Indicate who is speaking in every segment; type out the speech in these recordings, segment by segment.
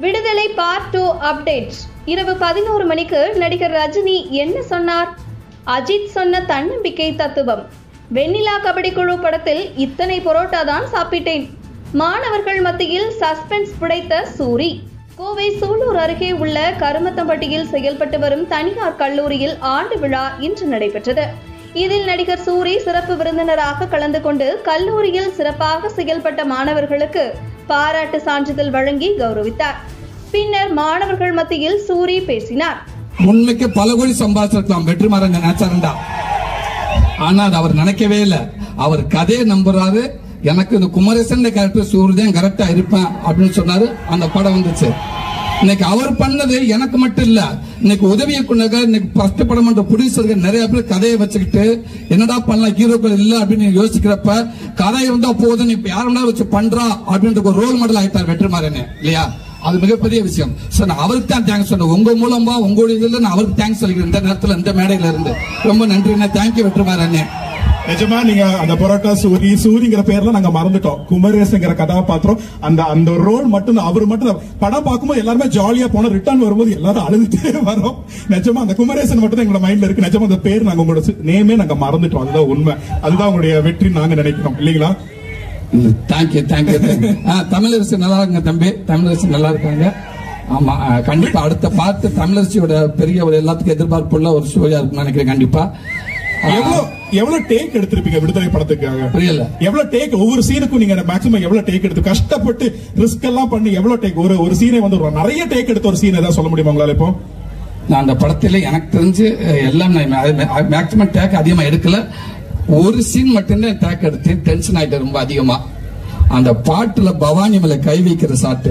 Speaker 1: விடுதலை part two update இரவு பதினோரு மணிக்கு நடிகர் ரஜினி என்ன சொன்னார் அஜித் சொன்ன தன்னம்பிக்கை தத்துவம் வெண்ணிலா கபடி குழு படத்தில் இத்தனை பரோட்டா தான் சாப்பிட்டேன் மாணவர்கள் மத்தியில் சஸ்பென்ஸ் புடைத்த சூரி கோவை சூலூர் அருகே உள்ள கருமத்தம்பட்டியில் செயல்பட்டு வரும் தனியார் கல்லூரியில் ஆண்டு விழா இன்று நடைபெற்றது இதில் நடிகர் சூரி சிறப்பு விருந்தினராக கலந்து கொண்டு கல்லூரியில் சிறப்பாக செயல்பட்ட மாணவர்களுக்கு பாராட்டு சான்றிதழ் வழங்கி கௌரவித்தார் பின்னர் மாணவர்கள் மத்தியில் சூரி பேசினார்
Speaker 2: உண்மைக்கு பல கோடி சம்பாதிச்சிருக்கலாம் வெற்றிமாறன் நினைச்சாருண்டா ஆனா அது அவர் நினைக்கவே இல்லை அவர் கதையை நம்புறாரு எனக்கு இந்த குமரேசன் கேரக்டர் சூரியன் கரெக்டா இருப்பேன் அப்படின்னு சொன்னாரு அந்த படம் வந்துச்சு இன்னைக்கு அவர் பண்ணது எனக்கு மட்டும் இல்ல இன்னைக்கு உதவி இயக்குநர்கள் இன்னைக்கு ஃபர்ஸ்ட் படம் பண்ற ப்ரொடியூசர்கள் நிறைய பேர் கதையை வச்சுக்கிட்டு என்னடா பண்ணலாம் ஹீரோக்கள் இல்ல அப்படின்னு யோசிக்கிறப்ப கதை இருந்தா போதும் இப்ப யாருன்னா வச்சு பண்றா அப்படின்ற ஒரு ரோல் மாடல் ஆயிட்டார் வெற்றிமாறன் இல்லையா அது மிகப்பெரிய விஷயம் சார் நான் அவருக்கு தான் தேங்க்ஸ் சொன்னேன் உங்க மூலமா உங்களுடைய இதுல நான் அவருக்கு தேங்க்ஸ் சொல்லிக்கிறேன் இந்த நேரத்துல இந்த மேடையில இருந்து ரொம்ப நன்றிண்ணே தேங்க்யூ வெற்றிமாறன்
Speaker 3: நிஜமா நீங்க அந்த பரோட்டா சூரி சூரிங்கிற பேர்ல நாங்க மறந்துட்டோம் குமரேசங்கிற கதாபாத்திரம் அந்த அந்த ரோல் மட்டும் தான், அவர் மட்டும் தான். படம் பார்க்கும்போது எல்லாருமே ஜாலியா போன ரிட்டர்ன் வரும்போது எல்லாரும் அழுதுட்டே வரோம் நிஜமா அந்த குமரேசன் மட்டும் தான் எங்களோட மைண்ட்ல இருக்கு நிஜமா அந்த பேர் நாங்க உங்களோட நேமே நாங்க மறந்துட்டோம் அதுதான் உண்மை அதுதான் உங்களுடைய வெற்றி நாங்க நினைக்கிறோம் இல்லீங்களா
Speaker 2: தேங்க்யூ தேங்க்யூ தமிழரசு நல்லா இருங்க தம்பி தமிழரசு நல்லா இருக்காங்க ஆமா ஆ, கண்டிப்பா அடுத்த பார்த்து தமிழரசியோட பெரிய ஒரு எல்லாத்துக்கும் எதிர்பார்ப்புள்ள ஒரு ஸ்டோரியா இருக்கும்னு நினைக்கிறேன் கண்டிப்பா ஆ,
Speaker 3: எவ்வளவு எவ்வளவு டேக் எடுத்திருப்பீங்க விடுதலை படத்துக்காக
Speaker 2: புரியல
Speaker 3: எவ்வளவு டேக் ஒவ்வொரு சீனுக்கும் நீங்க மேக்ஸிமம் எவ்வளவு டேக் எடுத்து கஷ்டப்பட்டு ரிஸ்க் எல்லாம் பண்ணி எவ்வளவு டேக் ஒரு ஒரு சீனை வந்து ஒரு நிறைய டேக் எடுத்த ஒரு சீன் ஏதாவது சொல்ல முடியுமா உங்களால இப்போ
Speaker 2: நான் அந்த படத்துல எனக்கு தெரிஞ்சு அஹ், எல்லாம் மேக்சிமம் டேக் அதிகமா எடுக்கல ஒரு சீன் மட்டும்தான் டேக் எடுத்தேன் டென்ஷன் ஆயிட்டேன் ரொம்ப அதிகமா அந்த பாட்டுல பவானி மேல கை வைக்கிற சாட்டு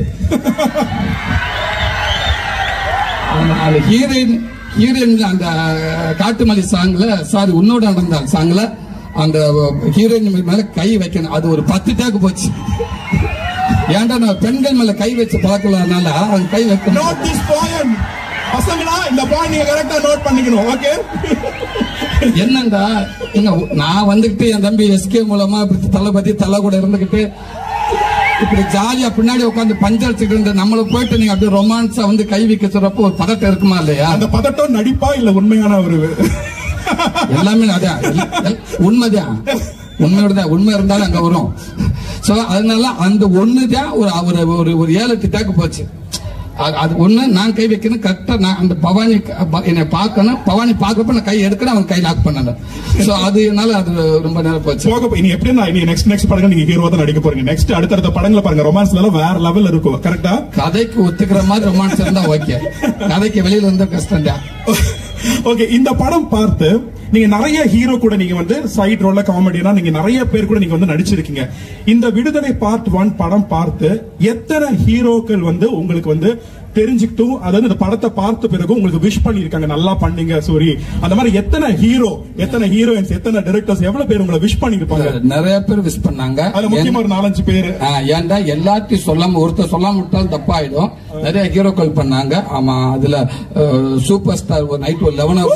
Speaker 2: அந்த- அந்த ஹீரோயின் ஹீரோயின் அந்த காட்டுமல்லி சாங்ல சாரி உன்னோட நடந்த சாங்ல அந்த ஹீரோயின் மேல கை வைக்கணும் அது ஒரு பத்து டேக்கு போச்சு ஏன்டா நான் பெண்கள் மேல கை வச்சு பழக்கலாம்னால அவன் கை வைக்கணும்
Speaker 3: நோட் திஸ் பாயிண்ட் பசங்களா இந்த பாயிண்ட் நீங்க கரெக்டா நோட் பண்ணிக்கணும் ஓகே
Speaker 2: என்னண்டா எங்க நான் வந்துகிட்டு என் தம்பி எஸ்கே மூலமா இப்படி தளபதி தலை கூட இருந்துகிட்டு இப்படி ஜாலியா பின்னாடி உட்காந்து பஞ்சடிச்சுட்டு இருந்த நம்மள போயிட்டு நீங்க அப்படியே ரொமான்ஸா வந்து கை வைக்க சொல்றப்போ ஒரு பதட்டம் இருக்குமா இல்லையா
Speaker 3: அந்த பதட்டம் நடிப்பா இல்ல உண்மையான ஒரு
Speaker 2: எல்லாமே அதான் எல்- எல்- உண்மைதான் உண்மையோட தான் உண்மை இருந்தாலும் அங்க வரும் சோ அதனால அந்த ஒண்ணுதான் ஒரு ஒரு ஒரு ஒரு ஏழு எட்டு டேக்கு போச்சு அது- அது ஒண்ணு நான் கை வைக்கணும் கரெக்டா நான் அந்த பவானி க- ப- என்னை பார்க்கணும் பவானி பார்க்கப்ப நான் கை எடுக்கணும் அவன் கை லாக் பண்ணணும் சோ அது என்னால அது ரொம்ப நேரம் போச்சு
Speaker 3: போக இனி எப்படி நான் இனி நெக்ஸ்ட் நெக்ஸ்ட் படங்கள் நீங்க ஹீரோ தான் நடிக்க போறீங்க நெக்ஸ்ட் அடுத்தடுத்த படங்களை பாருங்க ரொமான்ஸ்ல எல்லாம் வேற லெவல் இருக்கும் கரெக்டா
Speaker 2: கதைக்கு ஒத்துக்கிற மாதிரி ரொமான்ஸ் இருந்தா ஓகே கதைக்கு வெளியில இருந்தா கஷ்டம் தான்
Speaker 3: ஓகே இந்த படம் பார்த்து நீங்க நிறைய ஹீரோ கூட நீங்க வந்து சைட் ரோல்ல காமெடினா நீங்க நிறைய பேர் கூட நீங்க வந்து நடிச்சிருக்கீங்க இந்த விடுதலை பார்ட் ஒன் படம் பார்த்து எத்தனை ஹீரோக்கள் வந்து உங்களுக்கு வந்து தெரிஞ்சுக்கிட்டும் அதாவது இந்த படத்தை பார்த்த பிறகு உங்களுக்கு விஷ் பண்ணிருக்காங்க நல்லா பண்ணீங்க சூரி அந்த மாதிரி எத்தனை ஹீரோ எத்தனை ஹீரோயின்ஸ் எத்தனை டைரக்டர்ஸ் எவ்வளவு பேர் உங்களை விஷ் பண்ணிருப்பாங்க
Speaker 2: நிறைய பேர் விஷ் பண்ணாங்க
Speaker 3: அதுல முக்கியமா ஒரு நாலஞ்சு பேரு
Speaker 2: ஆ, ஏன்டா எல்லாத்தையும் சொல்லாம ஒருத்தர் சொல்லாம விட்டாலும் தப்பாயிடும் நிறைய ஹீரோக்கள் பண்ணாங்க ஆமா அதுல அஹ், சூப்பர் ஸ்டார் ஒரு நைட் ஒரு eleven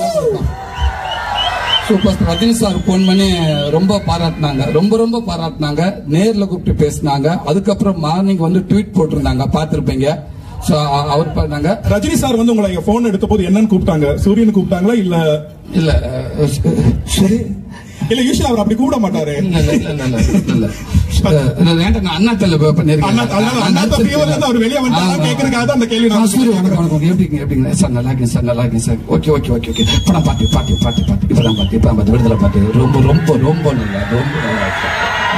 Speaker 2: super star Rajini sir phone பண்ணி ரொம்ப பாராட்டினாங்க ரொம்ப ரொம்ப பாராட்டினாங்க நேர்ல கூப்பிட்டு பேசினாங்க அதுக்கப்புறம் மார்னிங் வந்து ட்வீட் போட்டிருந்தாங்க பார்த்திருப்பீங்க சோ அவர் பண்ணாங்க
Speaker 3: ரஜினி சார் வந்து உங்களை போன் எடுத்த போது என்னன்னு கூப்பிட்டாங்க சூரியன் கூப்பிட்டாங்களா இல்ல
Speaker 2: இல்ல அஹ், சரி
Speaker 3: இல்ல யூஸ்வலா அவர் அப்படி கூப்பிட மாட்டாரு
Speaker 2: இல்ல இல்ல இல்ல இல்ல இல்ல இல்ல அஹ், இல்ல, வேண்டாம், நான் அண்ணா தல்ல பண்ணிருக்கேன்
Speaker 3: அண்ணா- அண்ணா- அண்ணா தம்பியோட இருந்து அவர் வெளிய வந்துட்டாரா
Speaker 2: ஆமா.
Speaker 3: கேக்குறதுக்காக தான் அந்த கேள்வி நான்
Speaker 2: ஆ, சூரிய வணக்கம் வணக்கம் எப்படிங்க எப்படிங்க சார் நல்லா இருக்கேன் சார் நல்லா இருக்கேன் sir okay okay okay okay படம் பாட்டு பாட்டு பாட்டு பாட்டு இப்பதான் பாட்டு இப்பதான் பாட்டு விடுதலை பாட்டு ரொம்ப ரொம்ப ரொம்ப நல்லா ரொம்ப நல்லா இருக்கு.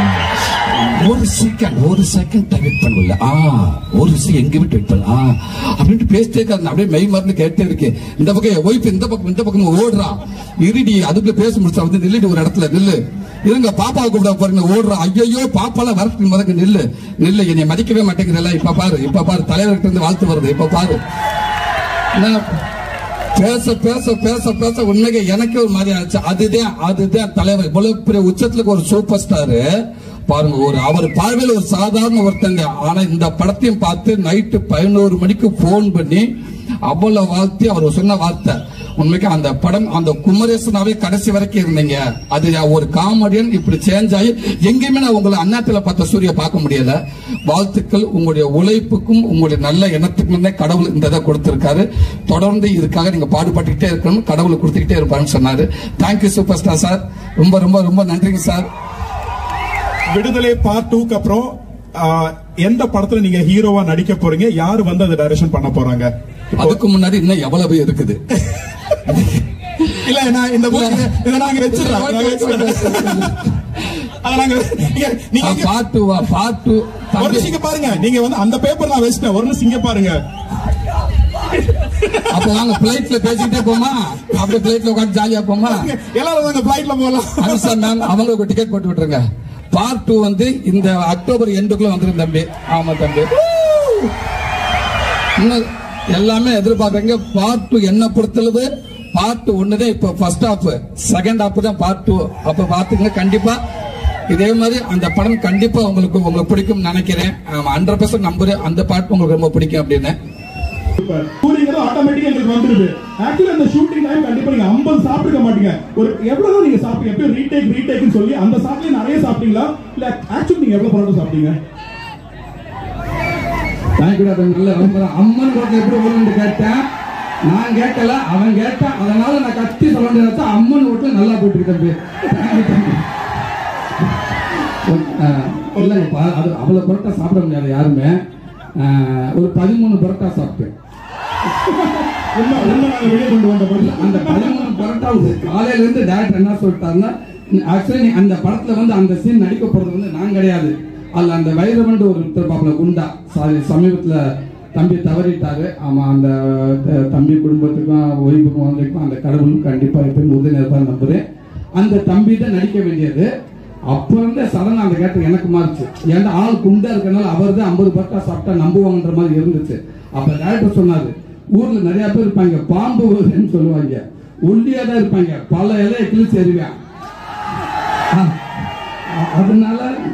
Speaker 2: ஒரு செகண்ட் ஒரு செகண்ட் டைம் பண்ணல ஆ ஒரு செகண்ட் எங்க விட்டு வெயிட் பண்ணல ஆ அப்படின்ட்டு பேசிட்டே இருக்காரு நான் அப்படியே மெய் மறந்து கேட்டே இருக்கேன் இந்த பக்கம் ஒய்ஃப் இந்த பக்கம் இந்த பக்கம் ஓடுறா இருடி அதுக்குள்ள பேச முடிச்சா வந்து நில்லுடி ஒரு இடத்துல நில்லு இருங்க பாப்பாவை கூப்பிட பாருங்க ஓடுறா ஐயோ பாப்பாலாம் வரட்டு முதல்ல நில்லு நில்லு என்னை மதிக்கவே மாட்டேங்கிறல்ல இப்ப பாரு இப்ப பாரு தலைவர்கிட்ட இருந்து வாழ்த்து வருது இப்ப பாரு என்ன பேச பேச பேச பேச உண்மைக்கு எனக்கே ஒரு மாதிரி ஆச்சு அதுதான் அதுதான் தலைவர் இவ்வளவு பெரிய உச்சத்துக்கு ஒரு சூப்பர் ஸ்டாரு பாருங்க ஒரு அவர் பார்வையில் ஒரு சாதாரண ஒருத்தங்க ஆனா இந்த படத்தையும் பார்த்து நைட்டு பதினோரு மணிக்கு போன் பண்ணி அவ்வளவு வாழ்த்தி அவர் சொன்ன வார்த்தை உண்மைக்கு அந்த படம் அந்த குமரேசனாவே கடைசி வரைக்கும் இருந்தீங்க அது ஒரு காமெடியன் இப்படி சேஞ்ச் ஆகி எங்கேயுமே நான் உங்களை அந்நாட்டில் பார்த்த சூரிய பார்க்க முடியல வாழ்த்துக்கள் உங்களுடைய உழைப்புக்கும் உங்களுடைய நல்ல எண்ணத்துக்கும் தான் கடவுள் இந்த இதை கொடுத்திருக்காரு தொடர்ந்து இதுக்காக நீங்க பாடுபட்டுக்கிட்டே இருக்கணும் கடவுள் கொடுத்துக்கிட்டே இருப்பாருன்னு சொன்னாரு தேங்க்யூ சூப்பர் ஸ்டார் சார் ரொம்ப ரொம்ப ரொம்ப நன்றிங்க சார்
Speaker 3: விடுதலை பார்ட் டூக்கு அப்புறம் ஆஹ், எந்த படத்துல நீங்க ஹீரோவா நடிக்க போறீங்க யாரு வந்து அதை டைரக்ஷன் பண்ண போறாங்க
Speaker 2: அதுக்கு முன்னாடி இன்னும் எவ்வளவு இருக்குது
Speaker 3: இல்ல நான் இந்த book- இதை நாங்க வச்சிடறோம் நாங்க வச்சிடறோம். அதை நாங்க நீங்க- நீங்க
Speaker 2: பாட்டு பாட்டு
Speaker 3: ஒரு நிமிஷம் இங்க பாருங்க நீங்க வந்து அந்த பேப்பர் நான் வச்சிட்டேன் ஒரு நிமிஷம் இங்க பாருங்க
Speaker 2: அப்ப வாங்க பிளைட்ல பேசிக்கிட்டே போமா அப்படியே பிளைட்ல உட்காந்து ஜாலியா போமா
Speaker 3: எல்லாரும் நாங்க பிளைட்ல போகலாம்
Speaker 2: அனுஷா மேம் அவங்களுக்கு டிக்கெட் போட்டு விட்டுருங்க பார்ட் டூ வந்து இந்த அக்டோபர் எண்டுக்குள்ள வந்துரும் தம்பி ஆமா தம்பி இன்னும் எல்லாமே எதிர்பார்க்கறீங்க பார்ட் டூ என்ன பொறுத்தளவு பார்ட் ஒண்ணுதான் இப்ப ஃபர்ஸ்ட் ஹாஃப் செகண்ட் ஹாஃப் தான் பார்ட் டூ அப்ப பாத்துங்க கண்டிப்பா இதே மாதிரி அந்த படம் கண்டிப்பா உங்களுக்கு உங்களுக்கு பிடிக்கும் நினைக்கிறேன் ஹண்ட்ரட் பர்சன்ட் நம்புறேன் அந்த பாட்டு உங்களுக்கு ரொம்ப பிடிக்கும் அப்படின்னு
Speaker 3: கூலிங்கிறது ஆட்டோமேட்டிக்கா எங்களுக்கு வந்துருது ஆக்சுவலி அந்த ஷூட்டிங் டைம் கண்டிப்பா நீங்க 50 சாப்பிட்டுக்க மாட்டீங்க ஒரு எவ்வளவு நீங்க சாப்பிட்டீங்க எப்பயும் ரீடேக் ரீடேக்னு சொல்லி அந்த சாப்பிட்டு நிறைய சாப்பிட்டீங்களா இல்ல ஆக்சுவலி நீங்க எவ்வளவு பரோட்டா சாப்பிட்டீங்க
Speaker 2: தேங்க்யூ டாக்டர் நல்ல ரொம்ப அம்மன் ரோட்ல எப்படி வரும்னு கேட்டேன் நான் கேட்கல அவன் கேட்டான் அதனால நான் கத்தி சொல்ல வேண்டியது அம்மன் ரோட்ல நல்லா போயிட்டு இருக்கு தம்பி தேங்க்யூ தம்பி அஹ், இல்லைங்கப்பா அது அவ்வளவு பரோட்டா சாப்பிட முடியாது யாருமே அஹ், ஒரு பதிமூணு பரோட்டா சாப்பிட்டேன்
Speaker 3: உண்மை உண்மை நாங்க வெளியே கொண்டு வந்த பதில்
Speaker 2: அந்த பதிமூணு பரோட்டா காலையில இருந்து டேரக்டர் என்ன சொல்லிட்டாருன்னா ஆக்சுவலி நீ அந்த படத்துல வந்து அந்த சீன் நடிக்க போறது வந்து நான் கிடையாது அதுல அந்த வைரவன் ஒரு பாப்பல குண்டா சாரி சமீபத்துல தம்பி தவறிட்டாரு ஆமா அந்த த- தம்பி குடும்பத்துக்கும் ஒய்ஃபுக்கும் வந்திருக்கும் அந்த கடவுளும் கண்டிப்பா எப்பயும் உறுதி இருப்பார் நம்புறேன் அந்த தம்பி தான் நடிக்க வேண்டியது அப்ப இருந்தே சடனா அந்த கேட்டு எனக்கு மாறிச்சு ஏன்னா ஆள் குண்டா இருக்கனால அவர் தான் ஐம்பது பரோட்டா சாப்பிட்டா நம்புவாங்கன்ற மாதிரி இருந்துச்சு அப்ப டேரக்டர் சொன்னாரு ஊர்ல நிறைய பேர் இருப்பாங்க பாம்பு வருதுன்னு சொல்லுவாங்க ஒல்லியா தான் இருப்பாங்க பல இலையை கிழிச்சு எறிவேன் அ- அ- அதனால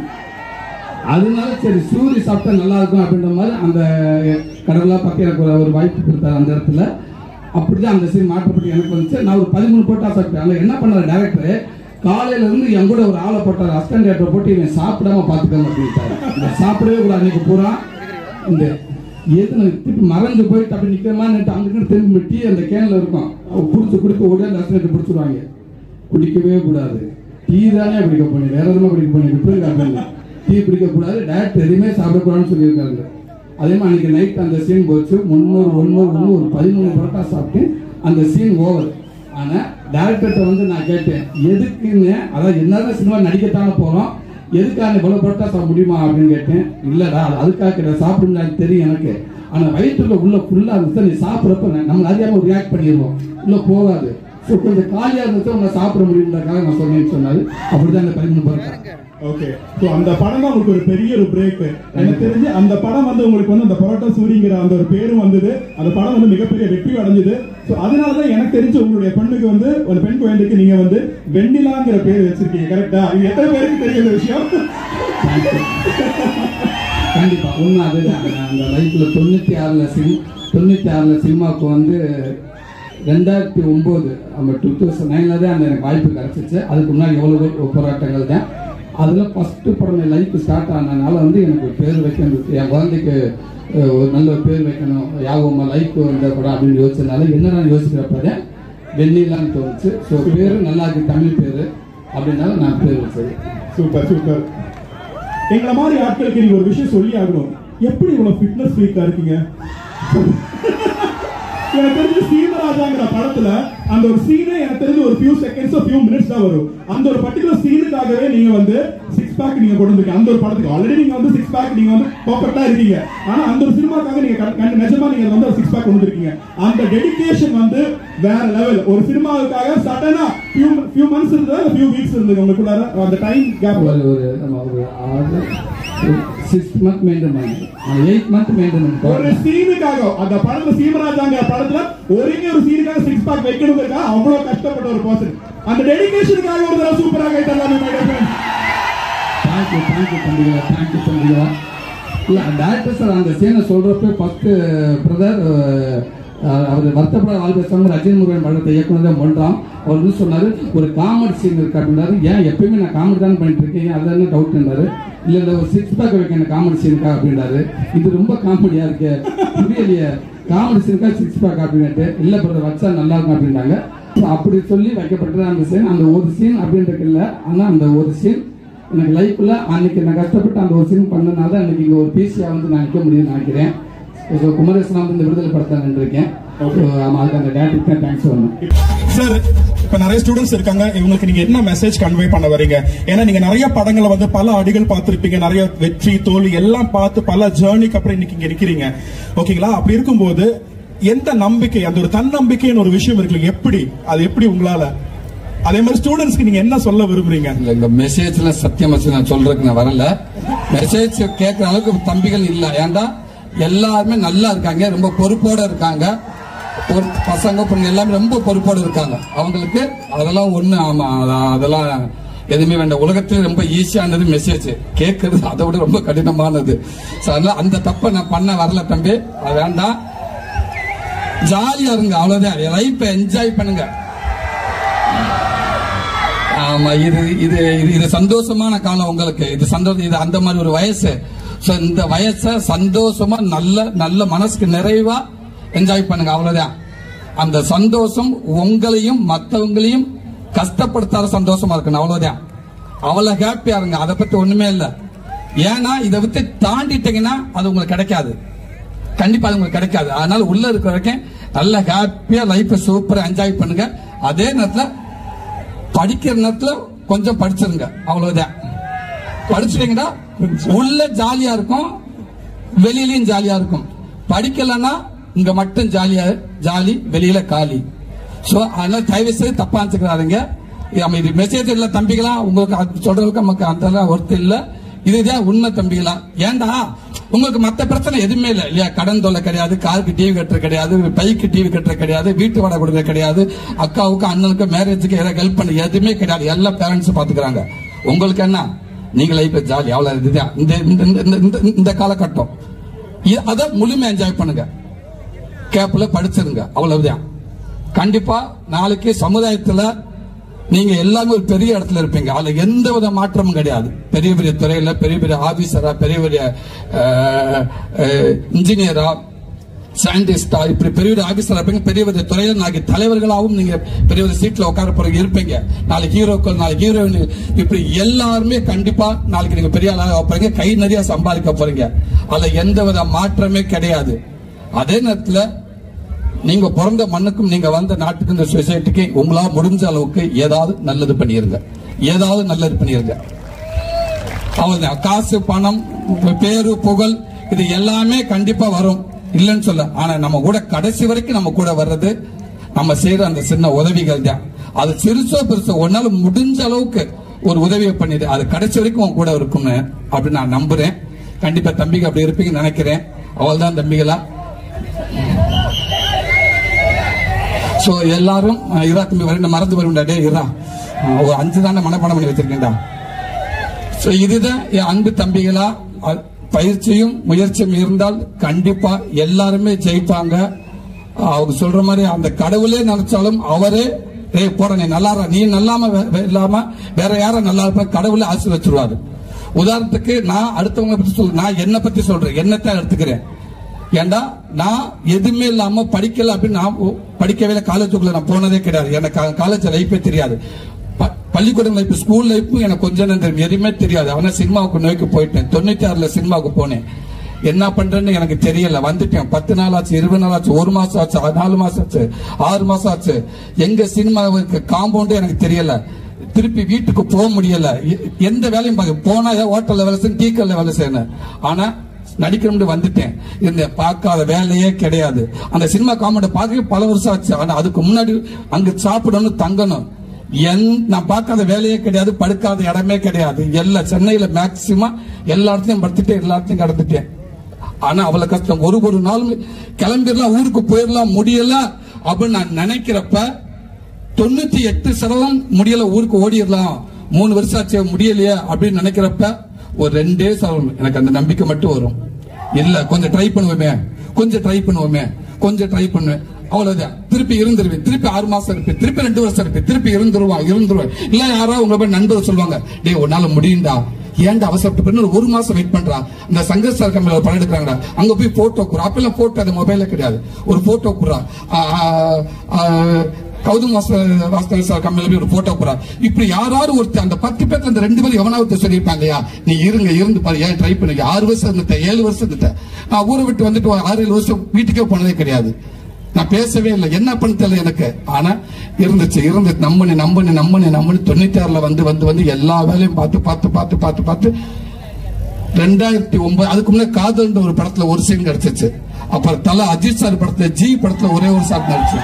Speaker 2: அதனால சரி சூரி சாப்பிட்டா நல்லா இருக்கும் அப்படின்ற மாதிரி அந்த கடவுளா பத்தி எனக்கு ஒரு- ஒரு வாய்ப்பு கொடுத்தாரு அந்த இடத்துல அப்படிதான் அந்த சீன் மாற்றப்பட்டு எனக்கு வந்துச்சு நான் ஒரு பதிமூணு போட்டா சாப்பிட்டேன் ஆனா என்ன பண்ணாரு டேரக்டர் காலையில இருந்து என் கூட ஒரு ஆளை போட்டார் அஸ்டன்ட் டேரக்டர் போட்டு இவன் சாப்பிடாம பாத்துக்காம அப்படின்ட்டாரு இந்த சாப்பிடவே கூடாது அன்னைக்கு பூரா இந்த எது நான் திருப்பி மறைஞ்சு போயிட்டு அப்படி நிக்கிறமா அங்கிட்டு திரும்பி டீ அந்த கேன்ல இருக்கும் அவ குடிச்சு குடிக்க உடனே அந்த அஸ்டன்ட் பிடிச்சிருவாங்க குடிக்கவே கூடாது டீ தானே குடிக்க போனீங்க வேற எதுவும் குடிக்க போனீங்க விட்டுருக்காங்க டீ குடிக்க கூடாது டேரக்ட் எதுவுமே சாப்பிடக்கூடாதுன்னு சொல்லியிருக்காங்க அதே மாதிரி அன்னைக்கு நைட் அந்த சீன் போச்சு முன்னூறு ஒன்னூறு ஒன்று ஒரு பதிமூணு பரோட்டா சாப்பிட்டு அந்த சீன் ஓவர் ஆனா டேரக்டர்கிட்ட வந்து நான் கேட்டேன் எதுக்குன்னு அதாவது என்னதான் சினிமா நடிக்கத்தானே போறோம் எதுக்காக இவ்வளவு பரோட்டா சாப்பிட முடியுமா அப்படின்னு கேட்டேன் இல்லடா அது அதுக்காக கிடையாது சாப்பிட முடியாது தெரியும் எனக்கு ஆனா வயிற்றுல உள்ள ஃபுல்லா இருந்துச்சு நீ சாப்பிடறப்ப நம்ம அறியாம ஒரு ரியாக்ட் பண்ணிடுவோம் உள்ள போகாது ஸோ கொஞ்சம் காலியா இருந்துச்சு உன்னை சாப்பிட முடியுன்றக்காக நான் சொன்னேன்னு சொன்னாரு அப்படிதான் அந்த பதிமூணு பரோட்டா
Speaker 3: ஓகே சோ அந்த படம் தான் உங்களுக்கு ஒரு பெரிய ஒரு பிரேக் எனக்கு தெரிஞ்சு அந்த படம் வந்து உங்களுக்கு வந்து அந்த பரோட்டா சூரிங்கிற அந்த ஒரு பேரும் வந்தது அந்த படம் வந்து மிகப்பெரிய வெற்றி அடைஞ்சது சோ அதனால தான் எனக்கு தெரிஞ்சு உங்களுடைய பெண்ணுக்கு வந்து ஒரு பெண் குழந்தைக்கு நீங்க வந்து வெண்ணிலாங்கிற பேர் வச்சிருக்கீங்க கரெக்டா இது எத்தனை பேருக்கு தெரியும் இந்த விஷயம்
Speaker 2: கண்டிப்பா உண்மை அதுதான் நான் அந்த லைஃப்ல தொண்ணூத்தி ஆறுல சிம் தொண்ணூத்தி ஆறுல சினிமாவுக்கு வந்து ரெண்டாயிரத்தி ஒன்பது நம்ம டூ தௌசண்ட் நைன்ல தான் அந்த எனக்கு வாய்ப்பு கிடைச்சிச்சு அதுக்கு முன்னாடி எவ்வளவு போராட்டங்கள் தான் அதுல ஃபர்ஸ்ட் படம் என் லைஃப் ஸ்டார்ட் ஆனதுனால வந்து எனக்கு ஒரு பேர் வைக்கணும் என் குழந்தைக்கு அஹ், ஒரு நல்ல ஒரு பேர் வைக்கணும் யாவும் லைஃப் வந்த படம் அப்படின்னு யோசிச்சதுனால என்ன நான் யோசிக்கிறப்பதான் வெண்ணிலான்னு தோணுச்சு ஸோ பேரு நல்லா இருக்கு தமிழ் பேரு அப்படின்னால நான் பேர் வச்சது
Speaker 3: சூப்பர் சூப்பர் எங்களை மாதிரி ஆட்களுக்கு நீங்க ஒரு விஷயம் சொல்லி ஆகணும் எப்படி இவ்வளவு ஃபிட்னஸ் ஃப்ரீக்கா இருக்கீங்க எனக்கு தெரிஞ்சு சீமராஜாங்கிற படத்துல அந்த ஒரு சீனே எனக்கு தெரிஞ்சு ஒரு ஃபியூ செகண்ட்ஸ் ஃபியூ மினிட்ஸ் தான் வரும் அந்த ஒரு பர்டிகுலர் சீனுக்காகவே நீங்க வந்து சிக்ஸ் பேக் நீங்க கொண்டு வந்திருக்கீங்க அந்த ஒரு படத்துக்கு ஆல்ரெடி நீங்க வந்து சிக்ஸ் பேக் நீங்க வந்து பர்ஃபெக்ட்டா இருக்கீங்க ஆனா அந்த ஒரு சினிமாக்காக நீங்க கண்- கண்- நிஜமா நீங்க வந்து சிக்ஸ் பேக் கொண்டு வந்திருக்கீங்க அந்த டெடிகேஷன் வந்து வேற லெவல் ஒரு சினிமாவுக்காக சடனா ஃபியூ ஃபியூ மந்த்ஸ் இருந்தது அந்த ஃபியூ வீக்ஸ் இருந்தது உங்களுக்குள்ளார அந்த டைம் கேப்
Speaker 2: ஒரு ஒரு நம்ம ஒரு ஆறு சிக்ஸ் மந்த் மெயின்டைன் பண்ணி எயிட் மந்த் மெயின்டைன்
Speaker 3: ஒரு
Speaker 2: பண்ணி
Speaker 3: சீனுக்காக அந்த படத்துல சீமராஜாங்கிற படத்துல ஒரே ஒரு சீனுக்காக சிக்ஸ் பேக் வைக்கணுங்கிறதுக்காக அவ்வளவு கஷ்டப்பட்ட ஒரு பர்சன் அந்த டெடிகேஷனுக்காக ஒரு தடவை சூப்பராக எல்லாமே
Speaker 2: தேங்க்யூ தேங்க்யூ தம்பிகளா தேங்க்யூ தம்பிகளா இல்ல டேரக்டர் சார் அந்த சீனை சொல்றப்ப ஃபர்ஸ்ட் பிரதர் அஹ் அவர் வருத்தப்பட வாழ்க்கை சொன்ன ரஜினி முருகன் படத்தை இயக்குனதே ஒன்றாம் அவர் வந்து சொன்னாரு ஒரு காமெடி சீன் இருக்கு அப்படின்னாரு ஏன் எப்பயுமே நான் காமெடி தான் பண்ணிட்டு இருக்கேன் அது என்ன டவுட் இருந்தாரு இல்ல இல்ல ஒரு சிக்ஸ் பேக் வைக்கணும் காமெடி சீனுக்கா அப்படின்னாரு இது ரொம்ப காமெடியா இருக்கு புரியலையே காமெடி சீனுக்கா சிக்ஸ் பேக் அப்படின்ட்டு இல்ல பிரதர் வச்சா நல்லா இருக்கும் அப்படின்னாங்க So, அப்படி சொல்லி வைக்கப்பட்டது அந்த சீன் அந்த ஒரு சீன் அப்படின்றது இல்ல ஆனா அந்த ஒரு சீன் எனக்கு லைஃப்ல அன்னைக்கு நான் கஷ்டப்பட்டு அந்த ஒரு சீன் பண்ணனால தான் அன்னைக்கு இங்க ஒரு பிசியா வந்து நான் நிற்க முடியும்னு நினைக்கிறேன் ஸோ குமரேசன் வந்து இந்த விடுதலை படத்தை நின்றுருக்கேன் So, ஆமா அதுக்கு அந்த டேரக்டருக்கு தான் தேங்க்ஸ் சொல்லணும்
Speaker 3: சார் இப்ப நிறைய ஸ்டூடெண்ட்ஸ் இருக்காங்க இவங்களுக்கு நீங்க என்ன மெசேஜ் கன்வே பண்ண வரீங்க ஏன்னா நீங்க நிறைய படங்களை வந்து பல அடிகள் பார்த்திருப்பீங்க நிறைய வெற்றி தோல்வி எல்லாம் பார்த்து பல ஜேர்னிக்கு அப்புறம் இன்னைக்கு இங்க நிக்கிறீங்க ஓகேங்களா அப்படி இருக்கும்போது எந்த நம்பிக்கை அந்த ஒரு தன்னம்பிக்கைன்னு ஒரு விஷயம் இருக்கு எப்படி அது எப்படி உங்களால அதே மாதிரி ஸ்டூடெண்ட்ஸ்க்கு நீங்க என்ன சொல்ல விரும்புறீங்க
Speaker 2: இல்ல இந்த மெசேஜ்ல சத்தியம் வச்சு நான் சொல்றதுக்கு நான் வரல மெசேஜ் கேட்கற அளவுக்கு தம்பிகள் இல்ல ஏன்டா எல்லாருமே நல்லா இருக்காங்க ரொம்ப பொறுப்போட இருக்காங்க ஒரு பசங்க பொண்ணு எல்லாமே ரொம்ப பொறுப்போட இருக்காங்க அவங்களுக்கு அதெல்லாம் ஒண்ணு ஆமா அத- அதெல்லாம் எதுவுமே வேண்டாம் உலகத்துல ரொம்ப ஈஸியானது மெசேஜ் கேட்கறது அதை விட ரொம்ப கடினமானது So, அதனால அந்த தப்பை நான் பண்ண வரல தம்பி அது வேண்டாம் ஜாலியா இருங்க அவ்வளவுதான் லைஃப்பை என்ஜாய் பண்ணுங்க ஆமா இது இது இது இது சந்தோஷமான காலம் உங்களுக்கு இது சந்தோஷம் இது அந்த மாதிரி ஒரு வயசு சோ இந்த வயசை சந்தோஷமா நல்ல நல்ல மனசுக்கு நிறைவா என்ஜாய் பண்ணுங்க அவ்வளவுதான் அந்த சந்தோஷம் உங்களையும் மத்தவங்களையும் கஷ்டப்படுத்தாத சந்தோஷமா இருக்கணும் அவ்வளவுதான் அவ்வளவு ஹாப்பியா இருங்க அதை பத்தி ஒண்ணுமே இல்ல ஏன்னா இதை விட்டு தாண்டிட்டீங்கன்னா அது உங்களுக்கு கிடைக்காது கண்டிப்பா அது உங்களுக்கு கிடைக்காது அதனால உள்ள இருக்கிற வரைக்கும் நல்ல ஹாப்பியா லைஃப் சூப்பரா என்ஜாய் பண்ணுங்க அதே நேரத்துல படிக்கிற நேரத்துல கொஞ்சம் படிச்சிருங்க அவ்வளவுதான் படிச்சிட்டீங்கன்னா உள்ள ஜாலியா இருக்கும் வெளியிலயும் ஜாலியா இருக்கும் படிக்கலன்னா இங்க மட்டும் ஜாலியா ஜாலி வெளியில காலி சோ அதனால தயவு செய்து தப்பா நினைச்சுக்கிறாருங்க ஆமா, இது மெசேஜ் இல்ல தம்பிகளா உங்களுக்கு அது சொல்றதுக்கு நமக்கு அந்த ஒருத்தர் இல்ல இதுதான் உண்மை தம்பிகளா ஏன்டா உங்களுக்கு மத்த பிரச்சனை எதுவுமே இல்ல இல்லையா கடன் தொல்லை கிடையாது காருக்கு டிவி கட்டுறது கிடையாது பைக்கு டிவி கட்டுறது கிடையாது வீட்டு வாடகை கொடுக்கறது கிடையாது அக்காவுக்கு அண்ணனுக்கு மேரேஜுக்கு ஏதாவது ஹெல்ப் பண்ண எதுவுமே கிடையாது எல்லா பேரண்ட்ஸும் பாத்துக்கிறாங்க உங்களுக்கு என்ன நீங்க லைஃப் ஜாலி அவ்வளவு இதுதான் இந்த இந்த- இந்த- இந்த- இந்த- இந்த காலகட்டம் இ- அதை முழுமையா என்ஜாய் பண்ணுங்க கேப்ல படிச்சிருங்க அவ்வளவுதான் கண்டிப்பா நாளைக்கு சமுதாயத்துல நீங்க எல்லாமே ஒரு பெரிய இடத்துல இருப்பீங்க அதுல எந்த வித மாற்றமும் கிடையாது பெரிய பெரிய துறையில பெரிய பெரிய ஆபீசரா பெரிய பெரிய இன்ஜினியரா சயின்டிஸ்டா இப்படி பெரிய பெரிய ஆபீசரா இருப்பீங்க பெரிய பெரிய துறையில நாளைக்கு தலைவர்களாகவும் நீங்க பெரிய பெரிய சீட்ல உட்கார போறீங்க இருப்பீங்க நாளைக்கு ஹீரோக்கள் நாளைக்கு ஹீரோயின் இப்படி எல்லாருமே கண்டிப்பா நாளைக்கு நீங்க பெரிய ஆளாக போறீங்க கை நிறைய சம்பாதிக்க போறீங்க அதுல எந்த வித மாற்றமே கிடையாது அதே நேரத்துல நீங்க பிறந்த மண்ணுக்கும் நீங்க வந்த நாட்டுக்கு இந்த சொசைட்டிக்கு உங்களால முடிஞ்ச அளவுக்கு ஏதாவது நல்லது பண்ணிருங்க ஏதாவது நல்லது பண்ணிருங்க அவ்வளவுதான் காசு பணம் பேரு புகழ் இது எல்லாமே கண்டிப்பா வரும் இல்லைன்னு சொல்ல ஆனா நம்ம கூட கடைசி வரைக்கும் நம்ம கூட வர்றது நம்ம செய்யற அந்த சின்ன உதவிகள் தான் அது சிறுசோ பெருசோ ஒன்னால முடிஞ்ச அளவுக்கு ஒரு உதவியை பண்ணிடு அது கடைசி வரைக்கும் உன் கூட இருக்கும்னு அப்படின்னு நான் நம்புறேன் கண்டிப்பா தம்பிங்க அப்படி இருப்பீங்கன்னு நினைக்கிறேன் அவள்தான் தம்பிகளா சோ எல்லாரும் அஹ், இரா தம்பி வரை மறந்து வரும்டா டே இரா அஹ், ஒரு அஞ்சு தானே மனப்பாடம் பண்ணி வச்சிருக்கேன்டா சோ இதுதான் என் அன்பு தம்பிகளா அ- பயிற்சியும் முயற்சியும் இருந்தால் கண்டிப்பா எல்லாருமே ஜெயிப்பாங்க அஹ், அவங்க சொல்ற மாதிரி அந்த கடவுளே நினைச்சாலும் அவரே டேய் போற நீ நல்லா இருடா. நீ நல்லாம வே- வே- இல்லாம வேற யாரும் நல்லா இருப்ப கடவுளே ஆசை வச்சிருவாரு உதாரணத்துக்கு நான் அடுத்தவங்க பத்தி சொல்ல நான் என்ன பத்தி சொல்றேன் என்னத்தான் எடுத்துக்கிறேன் ஏண்டா நான் எதுவுமே இல்லாம படிக்கல அப்படின்னு நான் ஒ- படிக்கவே இல்லை காலேஜுக்குள்ள நான் போனதே கிடையாது எனக்கு காலேஜ் லைஃபே தெரியாது ப- பள்ளிக்கூடம் லைஃப் ஸ்கூல் லைஃப்பும் எனக்கு கொஞ்சம் தான் தெரியும் எதுவுமே தெரியாது ஆனா சினிமாவுக்கு நோக்கி போயிட்டேன் தொண்ணூத்தி ஆறுல சினிமாவுக்கு போனேன் என்ன பண்றேன்னு எனக்கு தெரியல வந்துட்டேன் பத்து நாள் ஆச்சு இருபது நாள் ஆச்சு ஒரு மாசம் ஆச்சு ஆ- நாலு மாசம் ஆச்சு ஆறு மாசம் ஆச்சு எங்க சினிமாவுக்கு காம்பவுண்டே எனக்கு தெரியல திருப்பி வீட்டுக்கு போக முடியல எ- எந்த வேலையும் பார்க்க போனா ஹோட்டல்ல வேலை செய்யணும் டீ கல்ல வேலை செய்யணும் ஆனா நடிக்கணும்னு வந்துட்டேன் இந்த பார்க்காத வேலையே கிடையாது அந்த சினிமா காமெடி பார்க்க பல வருஷம் ஆச்சு ஆனா அதுக்கு முன்னாடி அங்க சாப்பிடணும் தங்கணும் என் நான் பார்க்காத வேலையே கிடையாது படுக்காத இடமே கிடையாது எல்லா சென்னையில மேக்சிமம் எல்லா இடத்தையும் படுத்துட்டு எல்லா இடத்தையும் கடந்துட்டேன் ஆனா அவ்வளவு கஷ்டம் ஒரு ஒரு நாளும் கிளம்பிடலாம் ஊருக்கு போயிடலாம் முடியல அப்படின்னு நான் நினைக்கிறப்ப தொண்ணூத்தி எட்டு சதவீதம் முடியல ஊருக்கு ஓடிடலாம் மூணு வருஷம் ஆச்சு முடியலையே அப்படின்னு நினைக்கிறப்ப ஒரு ரெண்டே சதவீதம் எனக்கு அந்த நம்பிக்கை மட்டும் வரும் இல்ல கொஞ்சம் ட்ரை பண்ணுவோமே கொஞ்சம் ட்ரை பண்ணுவோமே கொஞ்சம் ட்ரை பண்ணுவேன் அவ்வளவுதான் திருப்பி இருந்துருவேன் திருப்பி ஆறு மாசம் இருப்பேன் திருப்பி ரெண்டு வருஷம் இருப்பேன் திருப்பி இருந்துருவான் இருந்துருவேன் இல்ல யாராவது உங்க போய் நண்பர் சொல்லுவாங்க டேய் உன்னால முடியும்டா ஏன்டா அவசரப்பட்டு இன்னும் ஒரு மாசம் வெயிட் பண்றா இந்த சங்கர் சார் கம்பெனில படம் எடுக்கிறாங்கடா அங்க போய் போட்டோ குறா அப்பெல்லாம் போட்டோ அது மொபைல்ல கிடையாது ஒரு போட்டோ குறா கௌதம் வாச வாஸ்தவ சார் கம்பெனில போய் ஒரு போட்டோ குறா இப்படி யாராவது ஒருத்தர் அந்த பத்து பேர்ல அந்த ரெண்டு பேரும் எவனாவது ஒருத்தர் சொல்லியிருப்பாங்க இல்லையா நீ இருங்க இருந்து பாரு ஏன் ட்ரை பண்ணுங்க ஆறு வருஷம் இருந்துட்டேன் ஏழு வருஷம் இருந்துட்டேன் நான் ஊரை விட்டு வந்துட்டு ஒரு ஆறு ஏழு வருஷம் வீட்டுக்கே போனதே கிடையாது நான் பேசவே இல்லை என்ன பண்ண தெரியல எனக்கு ஆனா இருந்துச்சு இருந்துச்சு நம்பனு நம்பனு நம்பனு நம்பனு தொண்ணூத்தி ஆறுல வந்து வந்து வந்து எல்லா வேலையும் பார்த்து பார்த்து பார்த்து பார்த்து பார்த்து ரெண்டாயிரத்தி ஒன்பது அதுக்கு முன்னாடி காதல்ன்ற ஒரு படத்துல ஒரு சீன் கிடைச்சிச்சு அப்புறம் தல அஜித் சார் படத்துல ஜி படத்துல ஒரே ஒரு சார் நடிச்சு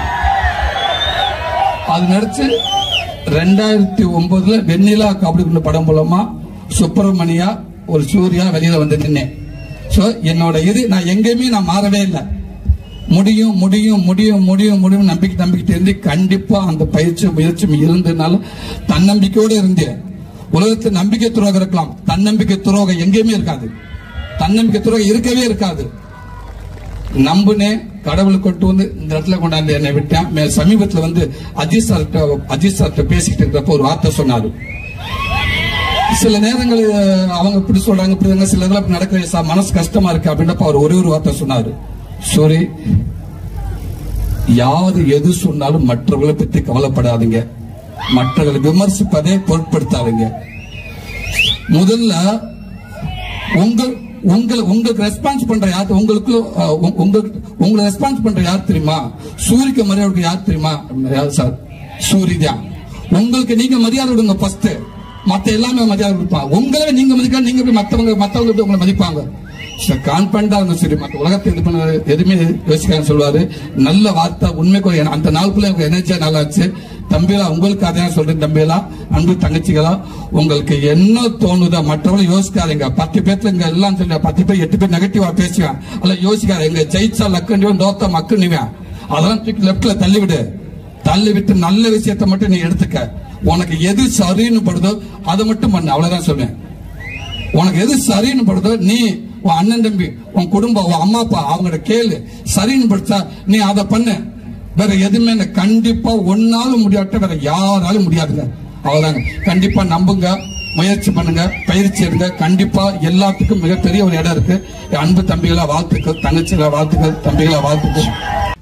Speaker 2: அது நடிச்சு ரெண்டாயிரத்தி ஒன்பதுல வெண்ணிலா கபடி படம் மூலமா சுப்பிரமணியா ஒரு சூர்யா வெளியில வந்து நின்னேன் சோ என்னோட இது நான் எங்கேயுமே நான் மாறவே இல்லை முடியும் முடியும் முடியும் முடியும் முடியும் நம்பிக்கை நம்பிக்கை இருந்து கண்டிப்பா அந்த பயிற்சி முயற்சி இருந்ததுனால தன்னம்பிக்கையோடு இருந்தேன் உலகத்தில் நம்பிக்கை துரோகம் இருக்கலாம் தன்னம்பிக்கை துரோகம் எங்கேயுமே இருக்காது தன்னம்பிக்கை துரோகம் இருக்கவே இருக்காது நம்புனேன் கடவுள் கொண்டு வந்து இந்த இடத்துல கொண்டாந்து என்னை விட்டேன் மே- சமீபத்துல வந்து அஜித் சார் அஜித் சார்கிட்ட பேசிக்கிட்டு இருக்கிறப்ப ஒரு வார்த்தை சொன்னாரு சில நேரங்கள் அஹ், அவங்க இப்படி சொல்றாங்க இப்படி சொல்றாங்க, சில இதெல்லாம் நடக்கிற சா- மனசு கஷ்டமா இருக்கு அப்படின்றப்ப அவர் ஒரே ஒரு வார்த்தை சொன்னாரு சூரி யாரு எது சொன்னாலும் மற்றவர்களை பத்தி கவலைப்படாதீங்க மற்றவர்களை விமர்சிப்பதை பொருட்படுத்தாதீங்க முதல்ல உங்க உங்களை உங்களுக்கு ரெஸ்பான்ஸ் பண்ற யார் உங்களுக்கு அஹ், உங்க- உங்களுக்கு உங்களை ரெஸ்பான்ஸ் பண்ற யார் தெரியுமா சூரிக்கு மரியாதை யார் தெரியுமா யார் சார் சூரி தான் உங்களுக்கு நீங்க மரியாதை விடுங்க ஃபர்ஸ்ட் மத்த எல்லாமே மரியாதை கொடுப்பாங்க உங்களை நீங்க மதிக்க நீங்க போய் மத்தவங்க மத்தவங்க எப்படி உங்களை மதிப்பாங்க கான்பிடண்டா இருந்தாலும் சரி மத்த உலகத்தை இது பண்ண எதுவுமே யோசிக்கான்னு சொல்லுவாரு நல்ல வார்த்தை உண்மைக்கு ஒரு என- அந்த நாளுக்குள்ள எனக்கு எனர்ஜியா நல்லா இருந்துச்சு தம்பிகளா உங்களுக்கு அதே சொல்றேன் தம்பிகளா அன்பு தங்கச்சிகளா உங்களுக்கு என்ன தோணுதோ மற்றவங்களும் யோசிக்காதீங்க பத்து பேர்த்துல இங்க எல்லாம் சொல்ல பத்து பேர் எட்டு பேர் நெகட்டிவா பேசுவேன் அல்ல யோசிக்காத எங்க ஜெயிச்சா லக்குன்னு தோத்த மக்குன்னுவேன் அதெல்லாம் தூக்கி லெப்ட்ல தள்ளி விடு தள்ளி விட்டு நல்ல விஷயத்தை மட்டும் நீ எடுத்துக்க உனக்கு எது சரின்னு படுதோ அதை மட்டும் பண்ணு அவ்வளவுதான் சொல்றேன் உனக்கு எது சரின்னு படுதோ நீ உன் அண்ணன் தம்பி உன் குடும்பம் உன் அம்மா அப்பா அவங்களோட கேளு சரின்னு படுத்தா நீ அதை பண்ணு வேற எதுவுமே இல்லை. கண்டிப்பா ஒன்னாலும் முடியாட்ட வேற யாராலும் முடியாதுங்க அவ்வளவுதாங்க கண்டிப்பா நம்புங்க முயற்சி பண்ணுங்க பயிற்சி எடுங்க கண்டிப்பா எல்லாத்துக்கும் மிகப்பெரிய ஒரு இடம் இருக்கு என் அன்பு தம்பிகளா வாழ்த்துக்கள் தங்கச்சிகளா வாழ்த்துக்கள் தம்பிகளா வாழ்த்துக்கள்